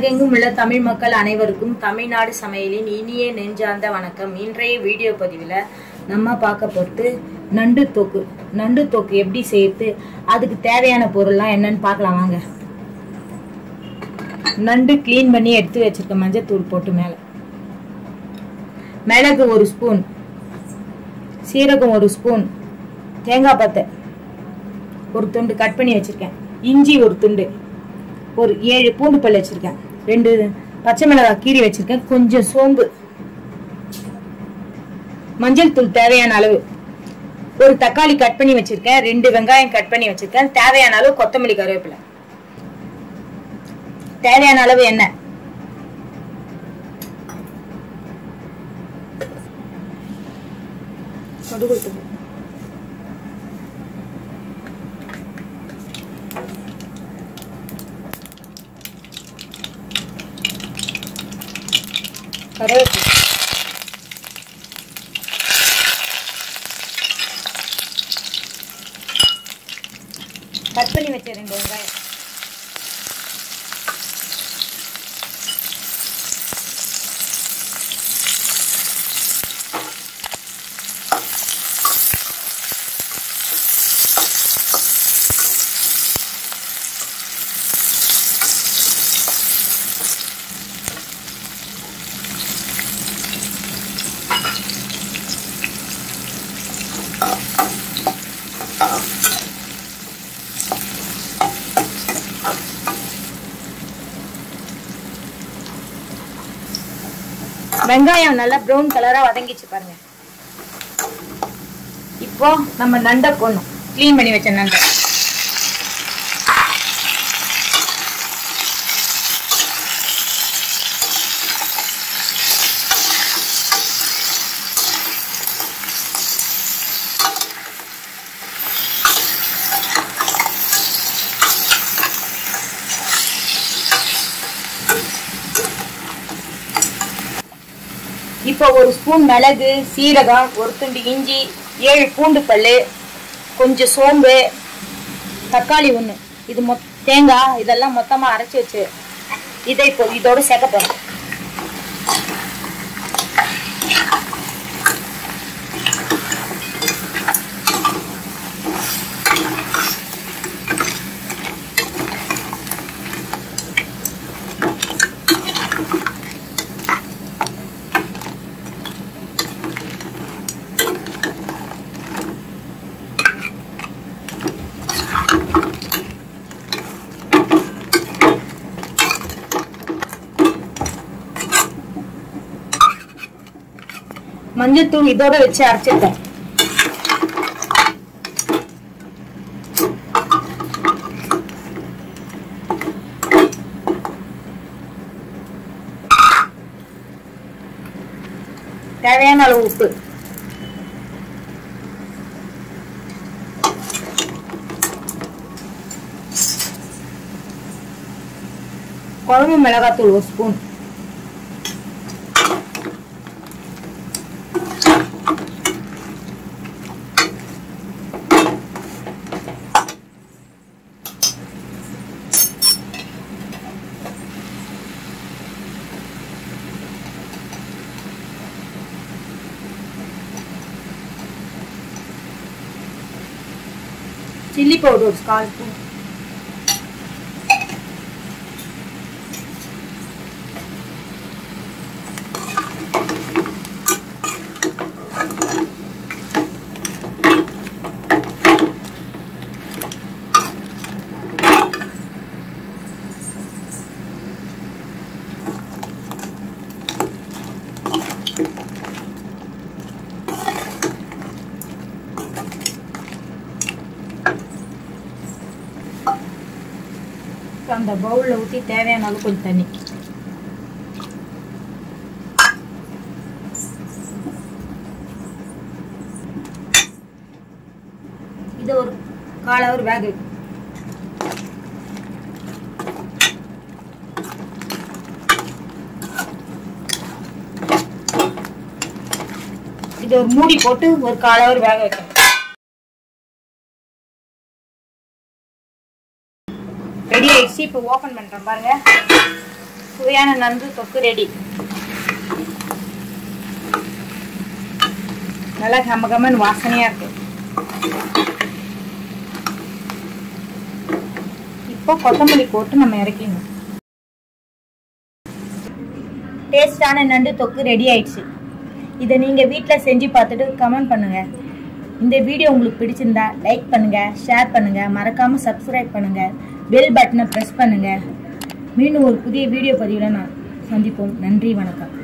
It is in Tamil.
உலகெங்கும் உள்ள தமிழ் மக்கள் அனைவருக்கும் தமிழ்நாடு சமையலின் இனிய நெஞ்சார்ந்த வணக்கம் இன்றைய வீடியோ பதிவில் நம்ம பார்க்க போகிறது நண்டு தொக்கு நண்டு தொக்கு எப்படி செய்யறது அதுக்கு தேவையான பொருள்லாம் என்னன்னு பார்க்கலாம் வாங்க நண்டு க்ளீன் பண்ணி எடுத்து வச்சிருக்க மஞ்சத்தூள் போட்டு மேலே மிளகு ஒரு ஸ்பூன் சீரகம் ஒரு ஸ்பூன் தேங்காய் பத்தை ஒரு துண்டு கட் பண்ணி வச்சிருக்கேன் இஞ்சி ஒரு துண்டு ஒரு ஏழு பூண்டு பல் வச்சிருக்கேன் ரெண்டு பச்சை மிளகாய் கீரி வச்சிருக்கேன் கொஞ்சம் சோம்பு மஞ்சள் தூள் தேவையான அளவு ஒரு தக்காளி கட் பண்ணி வச்சிருக்கேன் ரெண்டு வெங்காயம் கட் பண்ணி வச்சிருக்கேன் தேவையான அளவு கொத்தமல்லி கருவேப்பிலை தேவையான அளவு எண்ணெய் கடுகு உளுத்தம் பருப்பு. கருவேப்பிலை கட் பண்ணி வச்ச ரெண்டு வெங்காயம் வெங்காயம் நல்லா ப்ரௌன் கலரா வதங்கிச்சு பாருங்க இப்போ நம்ம நண்டை போடணும் க்ளீன் பண்ணி வச்ச நண்டை இப்போ ஒரு ஸ்பூன் மிளகு சீரகம் ஒரு துண்டு இஞ்சி ஏழு பூண்டு பல்லு கொஞ்சம் சோம்பு தக்காளி ஒன்று இது மொத் தேங்காய் இதெல்லாம் மொத்தமாக அரைச்சி வச்சு இதை இப்போ இதோட சேர்க்க போகிறோம் மஞ்சத்தூள் இதோட வச்சு அரைச்சிருக்கேன் தேவையான அளவு உப்பு குழம்பு மிளகாத்தூள் ஒரு ஸ்பூன் சில்லி பவுடர் ஒரு கால் ஸ்பூன் அந்த பவுலில் ஊற்றி தேவையான அளவு கொஞ்சம் தண்ணி இது ஒரு கால் ஹவர் வேக வைக்கும் இது ஒரு மூடி போட்டு ஒரு கால் ஹவர் வேக வைக்கணும் ரெடி ஆயிடுச்சு இப்போ ஓப்பன் பண்ணுறேன் பாருங்க சுவையான நண்டு தொக்கு ரெடி நல்லா கம கமன் வாசனையா இருக்கு இப்போ கொத்தமல்லி போட்டு நம்ம இறக்கிடணும் டேஸ்டான நண்டு தொக்கு ரெடி ஆயிடுச்சு இதை நீங்கள் வீட்டில் செஞ்சு பார்த்துட்டு கமெண்ட் பண்ணுங்க இந்த வீடியோ உங்களுக்கு பிடிச்சிருந்தா லைக் பண்ணுங்க ஷேர் பண்ணுங்க மறக்காம சப்ஸ்கிரைப் பண்ணுங்க பெல் பட்டனை ப்ரெஸ் பண்ணுங்க மீண்டும் ஒரு புதிய வீடியோ பதிவில் நான் சந்திப்போம் நன்றி வணக்கம்